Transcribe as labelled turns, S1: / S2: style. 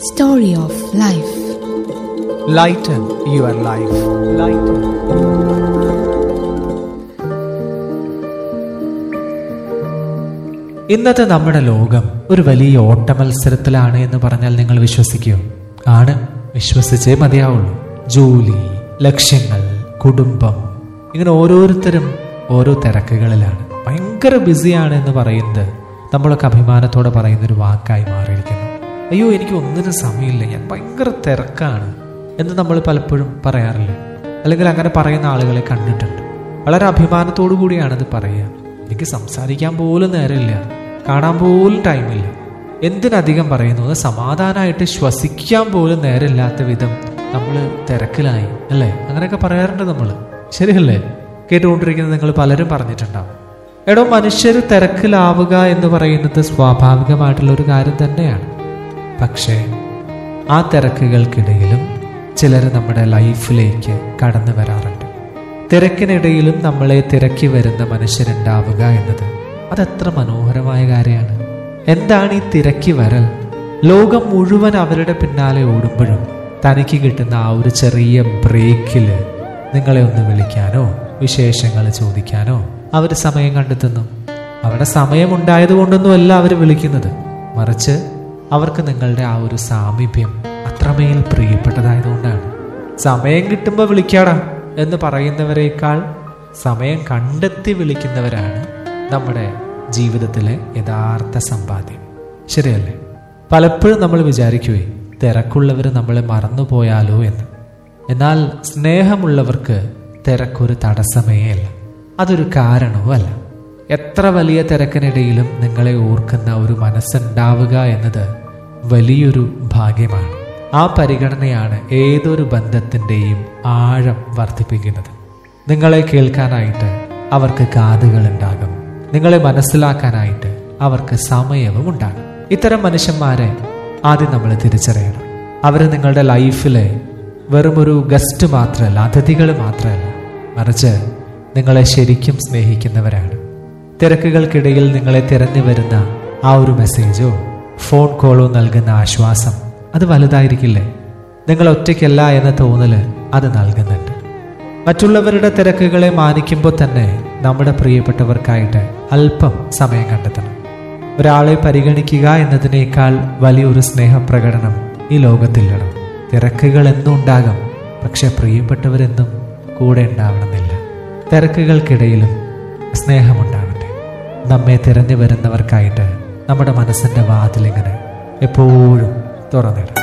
S1: Story of Life.
S2: Lighten your life. Lighten. ഇന്നത്തെ നമ്മുടെ ലോകം ഒരു വലിയ ഓട്ട മത്സരത്തിലാണ് എന്ന് പറഞ്ഞാൽ നിങ്ങൾ വിശ്വസിക്കുമോ ആണ് വിശ്വസിച്ചേ മതിയാവുള്ളൂ ജോലി ലക്ഷ്യങ്ങൾ കുടുംബം ഇങ്ങനെ ഓരോരുത്തരും ഓരോ തിരക്കുകളിലാണ് ഭയങ്കര ബിസിയാണ് എന്ന് പറയുന്നത് നമ്മളൊക്കെ അഭിമാനത്തോടെ പറയുന്ന ഒരു വാക്കായി മാറിയിരിക്കുന്നു അയ്യോ എനിക്ക് ഒന്നിനും സമയമില്ല ഞാൻ ഭയങ്കര തിരക്കാണ് എന്ന് നമ്മൾ പലപ്പോഴും പറയാറില്ല അല്ലെങ്കിൽ അങ്ങനെ പറയുന്ന ആളുകളെ കണ്ടിട്ടുണ്ട് വളരെ അഭിമാനത്തോടു കൂടിയാണ് അത് പറയുക എനിക്ക് സംസാരിക്കാൻ പോലും നേരമില്ല കാണാൻ പോലും ടൈമില്ല എന്തിനധികം പറയുന്നത് സമാധാനമായിട്ട് ശ്വസിക്കാൻ പോലും നേരമില്ലാത്ത വിധം നമ്മൾ തിരക്കിലായി അല്ലേ അങ്ങനെയൊക്കെ പറയാറുണ്ട് നമ്മൾ ശരിയല്ലേ കേട്ടുകൊണ്ടിരിക്കുന്നത് നിങ്ങൾ പലരും പറഞ്ഞിട്ടുണ്ടാവും എടോ മനുഷ്യർ തിരക്കിലാവുക എന്ന് പറയുന്നത് സ്വാഭാവികമായിട്ടുള്ള ഒരു കാര്യം തന്നെയാണ് പക്ഷേ ആ തിരക്കുകൾക്കിടയിലും ചിലർ നമ്മുടെ ലൈഫിലേക്ക് കടന്നു വരാറുണ്ട് തിരക്കിനിടയിലും നമ്മളെ തിരക്കി വരുന്ന മനുഷ്യരുണ്ടാവുക എന്നത് അതെത്ര മനോഹരമായ കാര്യമാണ് എന്താണ് ഈ തിരക്കി വരൽ ലോകം മുഴുവൻ അവരുടെ പിന്നാലെ ഓടുമ്പോഴും തനിക്ക് കിട്ടുന്ന ആ ഒരു ചെറിയ ബ്രേക്കിൽ നിങ്ങളെ ഒന്ന് വിളിക്കാനോ വിശേഷങ്ങൾ ചോദിക്കാനോ അവർ സമയം കണ്ടെത്തുന്നു അവിടെ സമയമുണ്ടായത് കൊണ്ടൊന്നുമല്ല അവർ വിളിക്കുന്നത് മറിച്ച് അവർക്ക് നിങ്ങളുടെ ആ ഒരു സാമീപ്യം അത്രമേൽ പ്രിയപ്പെട്ടതായതുകൊണ്ടാണ് സമയം കിട്ടുമ്പോൾ വിളിക്കാടാ എന്ന് പറയുന്നവരെക്കാൾ സമയം കണ്ടെത്തി വിളിക്കുന്നവരാണ് നമ്മുടെ ജീവിതത്തിലെ യഥാർത്ഥ സമ്പാദ്യം ശരിയല്ലേ പലപ്പോഴും നമ്മൾ വിചാരിക്കുവേ തിരക്കുള്ളവർ നമ്മളെ മറന്നുപോയാലോ എന്ന് എന്നാൽ സ്നേഹമുള്ളവർക്ക് തിരക്കൊരു തടസ്സമേ അല്ല അതൊരു കാരണവും അല്ല എത്ര വലിയ തിരക്കിനിടയിലും നിങ്ങളെ ഓർക്കുന്ന ഒരു മനസ്സുണ്ടാവുക എന്നത് വലിയൊരു ഭാഗ്യമാണ് ആ പരിഗണനയാണ് ഏതൊരു ബന്ധത്തിൻ്റെയും ആഴം വർദ്ധിപ്പിക്കുന്നത് നിങ്ങളെ കേൾക്കാനായിട്ട് അവർക്ക് കാതുകൾ ഉണ്ടാകും നിങ്ങളെ മനസ്സിലാക്കാനായിട്ട് അവർക്ക് സമയവും ഉണ്ടാകും ഇത്തരം മനുഷ്യന്മാരെ ആദ്യം നമ്മൾ തിരിച്ചറിയണം അവർ നിങ്ങളുടെ ലൈഫിലെ വെറും ഒരു ഗസ്റ്റ് മാത്രമല്ല അതിഥികൾ മാത്രമല്ല മറിച്ച് നിങ്ങളെ ശരിക്കും സ്നേഹിക്കുന്നവരാണ് തിരക്കുകൾക്കിടയിൽ നിങ്ങളെ തിരഞ്ഞു വരുന്ന ആ ഒരു മെസ്സേജോ ഫോൺ കോളോ നൽകുന്ന ആശ്വാസം അത് വലുതായിരിക്കില്ലേ നിങ്ങൾ ഒറ്റയ്ക്കല്ല എന്ന തോന്നല് അത് നൽകുന്നുണ്ട് മറ്റുള്ളവരുടെ തിരക്കുകളെ മാനിക്കുമ്പോൾ തന്നെ നമ്മുടെ പ്രിയപ്പെട്ടവർക്കായിട്ട് അല്പം സമയം കണ്ടെത്തണം ഒരാളെ പരിഗണിക്കുക എന്നതിനേക്കാൾ വലിയൊരു സ്നേഹപ്രകടനം ഈ ലോകത്തില്ലണം തിരക്കുകൾ എന്നും ഉണ്ടാകും പക്ഷെ പ്രിയപ്പെട്ടവരെന്നും കൂടെ ഉണ്ടാവണമെന്നില്ല തിരക്കുകൾക്കിടയിലും സ്നേഹമുണ്ടാകട്ടെ നമ്മെ തിരഞ്ഞു വരുന്നവർക്കായിട്ട് നമ്മുടെ മനസ്സിൻ്റെ വാതിലിങ്ങനെ എപ്പോഴും തുറന്നിടണം